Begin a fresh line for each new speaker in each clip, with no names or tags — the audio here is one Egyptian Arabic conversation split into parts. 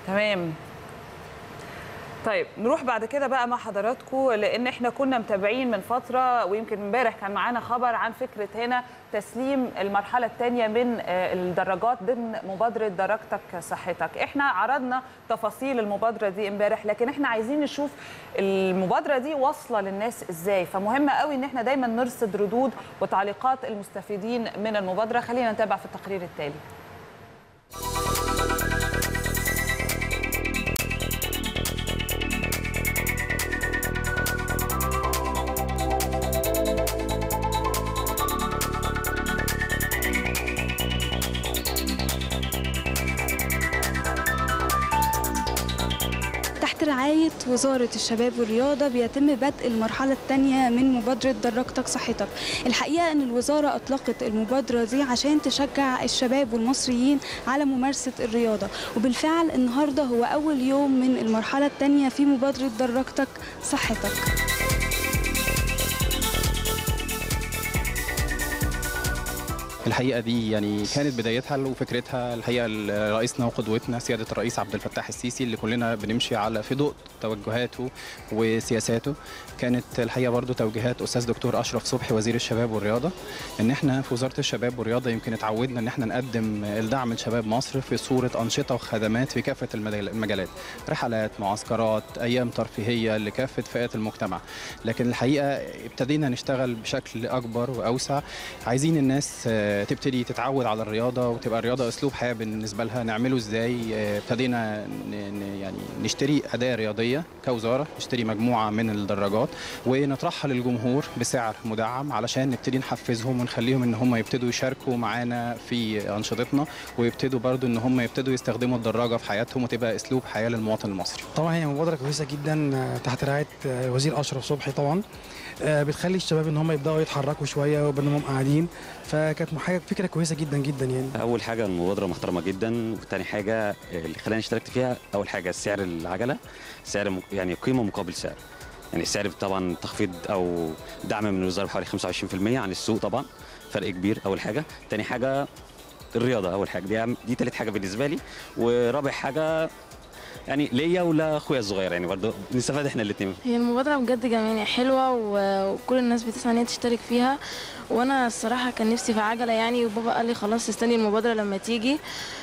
تمام طيب نروح بعد كده بقى مع حضراتكم لان احنا كنا متابعين من فتره ويمكن امبارح كان معانا خبر عن فكره هنا تسليم المرحله الثانيه من آه، الدراجات ضمن مبادره درجتك صحتك احنا عرضنا تفاصيل المبادره دي امبارح لكن احنا عايزين نشوف المبادره دي واصله للناس ازاي فمهم قوي ان احنا دايما نرصد ردود وتعليقات المستفيدين من المبادره خلينا نتابع في التقرير التالي
تحت رعاية وزارة الشباب والرياضة بيتم بدء المرحلة الثانية من مبادرة درجتك صحتك الحقيقة أن الوزارة أطلقت المبادرة دي عشان تشجع الشباب والمصريين على ممارسة الرياضة وبالفعل النهاردة هو أول يوم من المرحلة الثانية في مبادرة درجتك صحتك
الحقيقه دي يعني كانت بدايتها وفكرتها الحقيقه رئيسنا وقدوتنا سياده الرئيس عبد الفتاح السيسي اللي كلنا بنمشي على في ضوء توجهاته وسياساته كانت الحقيقه برضو توجيهات استاذ دكتور اشرف صبحي وزير الشباب والرياضه ان احنا في وزاره الشباب والرياضه يمكن اتعودنا ان احنا نقدم الدعم لشباب مصر في صوره انشطه وخدمات في كافه المجال- المجالات رحلات معسكرات ايام ترفيهيه لكافه فئات المجتمع لكن الحقيقه ابتدينا نشتغل بشكل اكبر واوسع عايزين الناس آه، تبتدي تتعود على الرياضه وتبقى الرياضه اسلوب حياه بالنسبه لها نعمله ازاي آه، ابتدينا ن- ن- يعني نشتري اداه رياضيه كوزاره نشتري مجموعه من الدراجات ونطرحها للجمهور بسعر مدعم علشان نبتدي نحفزهم ونخليهم ان هم يبتدوا يشاركوا معانا في انشطتنا ويبتدوا برضو ان هم يبتدوا يستخدموا الدراجه في حياتهم وتبقى اسلوب حياه للمواطن المصري
طبعا هي مبادره كويسه جدا آه، تحت رعايه آه، وزير اشرف صبحي طبعا آه، بتخلي الشباب ان هم يبداوا يتحركوا شويه وبدل ما هم قاعدين فكانت حاجه فكره كويسه جدا جدا يعني
اول حاجه المبادره محترمه جدا وتاني حاجه اللي خلاني اشتركت فيها اول حاجه سعر العجله سعر م- يعني قيمه مقابل سعر يعني السعر طبعا تخفيض او دعم من الوزاره بحوالي 25% عن السوق طبعا فرق كبير اول حاجه تاني حاجه الرياضه اول حاجه دي دي تالت حاجه بالنسبه لي ورابع حاجه يعني ليا ولاخويا الصغير يعني برضه نستفاد احنا الاثنين
هي المبادرة بجد جميلة حلوة و- وكل الناس بتسعى ان هي تشترك فيها وانا الصراحة كان نفسي في عجلة يعني وبابا قال لي خلاص استني المبادرة لما تيجي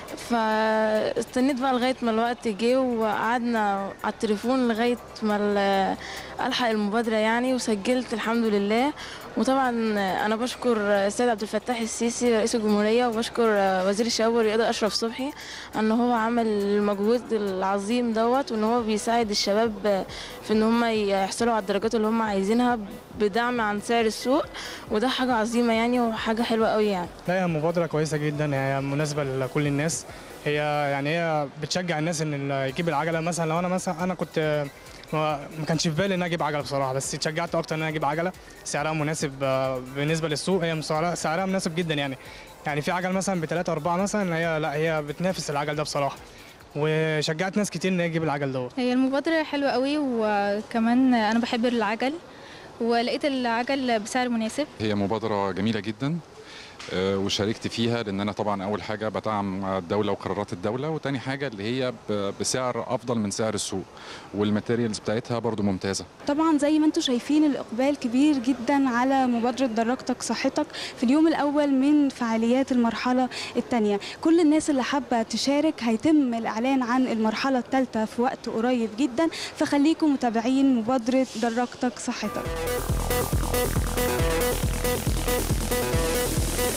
فاستنيت بقى لغاية ما الوقت جه وقعدنا على التليفون لغاية ما ال- الحق المبادرة يعني وسجلت الحمد لله وطبعا انا بشكر السيد عبد الفتاح السيسي رئيس الجمهورية وبشكر وزير الشباب والرياضة اشرف صبحي ان هو عمل المجهود العظيم دوت وان هو بيساعد الشباب في ان هم يحصلوا على الدرجات اللي هم عايزينها بدعم عن سعر السوق وده حاجه عظيمه يعني وحاجه حلوه قوي يعني
لا هي مبادرة كويسة جدا هي مناسبة لكل الناس هي يعني هي بتشجع الناس ان اللي يجيب العجلة مثلا لو انا مثلا انا كنت ما ما كانش في بالي ان أنا اجيب عجلة بصراحة بس اتشجعت اكتر ان انا اجيب عجلة سعرها مناسب آه، بالنسبة للسوق هي سعرها سعرها مناسب جدا يعني يعني في عجل مثلا بثلاثة أربعة مثلا هي لا هي بتنافس العجل ده بصراحة وشجعت ناس كتير ان هي تجيب العجل دوت
هي المبادرة حلوة قوي وكمان أنا بحب العجل ولقيت العجل بسعر مناسب
هي مبادرة جميلة جدا آه، وشاركت فيها لان انا طبعا اول حاجه بدعم الدوله وقرارات الدوله وتاني حاجه اللي هي ب- بسعر افضل من سعر السوق والماتيريالز بتاعتها برضو ممتازه
طبعا زي ما انتم شايفين الإقبال كبير جدا على مبادرة درجتك صحتك في اليوم الأول من فعاليات المرحلة الثانية كل الناس اللي حابة تشارك هيتم الإعلان عن المرحلة الثالثة في وقت قريب جدا فخليكم متابعين مبادرة درجتك صحتك